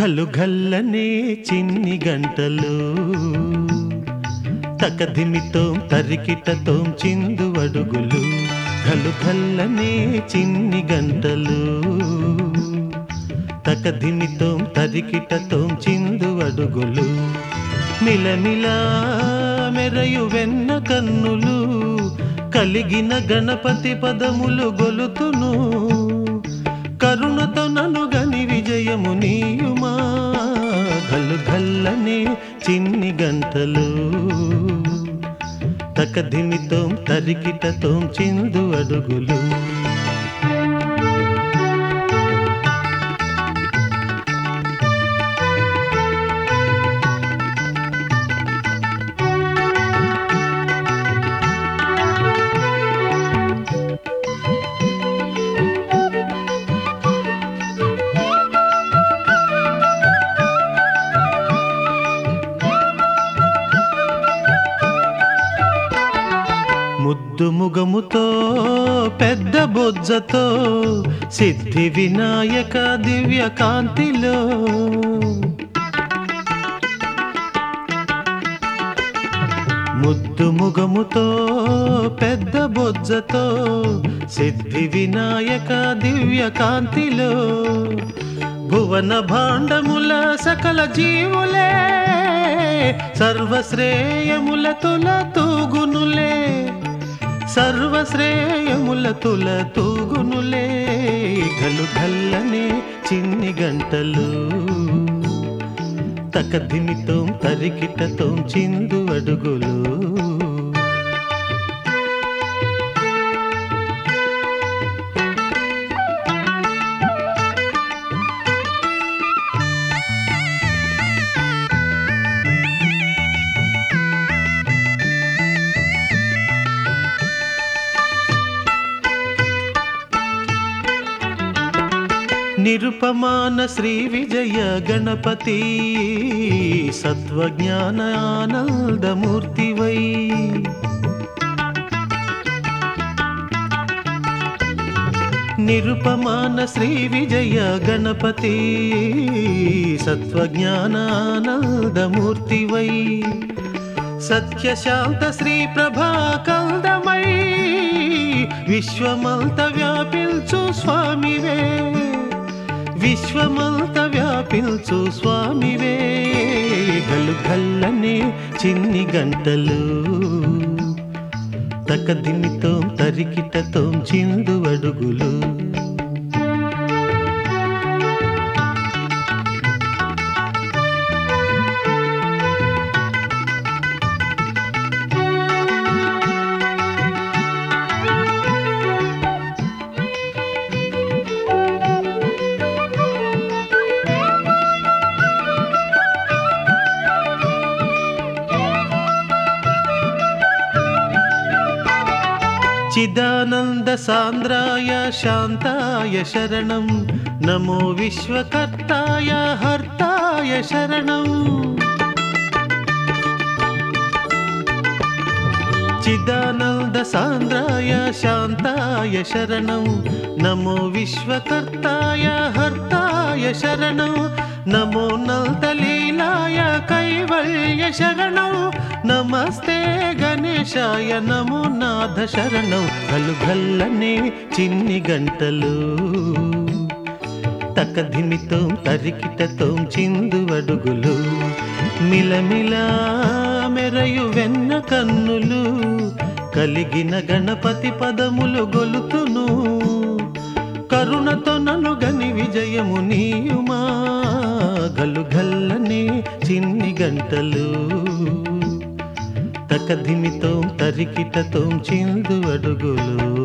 గల్లు గల్లనే చిన్ని గంటలు తకధిమితోం తరికిటతోం చిందు అడుగులు గల్లు గల్లనే చిన్ని గంటలు తకధిమితోం తరికిటతోం చిందు అడుగులు మిలమిలా మెరయు వెన్న కన్నులు కలిగిన గణపతి పదములు గొలుతును కరుణతో నన్ను గని విజయము నీయుమా గల్లు గల్లనే చిన్ని గంటలు తకధిమితోం తరికిటతోం చిందు అడుగులు ముద్దు ముగముతో పెద్ద బొజ్జతో సిద్ధి వినాయక దివ్య కాంతిలో ముద్దు ముగముతో పెద్ద బొజ్జతో సిద్ధి వినాయక దివ్య కాంతిలో భువన భాండముల సకల జీవులే సర్వశ్రేయముల తుల తూగునులే సర్వశ్రేయముల తుల తూగునులే గలు గల్లనే చిన్ని గంటలు తకధిమితోం తరికిటతోం చిందు అడుగులు నిరుపమాన శ్రీ విజయ గణపతి సత్వజ్ఞాన ఆనందమూర్తివై నిరుపమాన శ్రీ విజయ గణపతి సత్వజ్ఞాన ఆనందమూర్తివై సత్యశాంత శ్రీ ప్రభా కందమై విశ్వమంత వ్యాపించు స్వామివే విశ్వమంత వ్యాపించు స్వామివే గలు గల్లనే చిన్ని గంటలు తకదిమితోం తరికిటతోం చిందు అడుగులు చిదానంద సాంద్రాయ శాంతాయ శరణం నమో విశ్వకర్తాయ హర్తాయ శరణం చిదానంద సాంద్రాయ శాంతాయ శరణం నమో విశ్వకర్తాయ హర్తాయ శరణం నమో నందలీలాయ కైవల్య శరణం నమస్తే గణేశాయ నమో నాథ శరణం గలు గల్లనే చిన్ని గంటలు తకధిమితోం తరికిటతోం చిందు అడుగులు మిలమిలా మెరయు వెన్న కన్నులు కలిగిన గణపతి పదములు గొలుతును కరుణతో నన్ను గని విజయము నీయుమా గలు గల్లనే చిన్ని గంటలు తకధిమితోం తరికిటతోం చిందు అడుగులు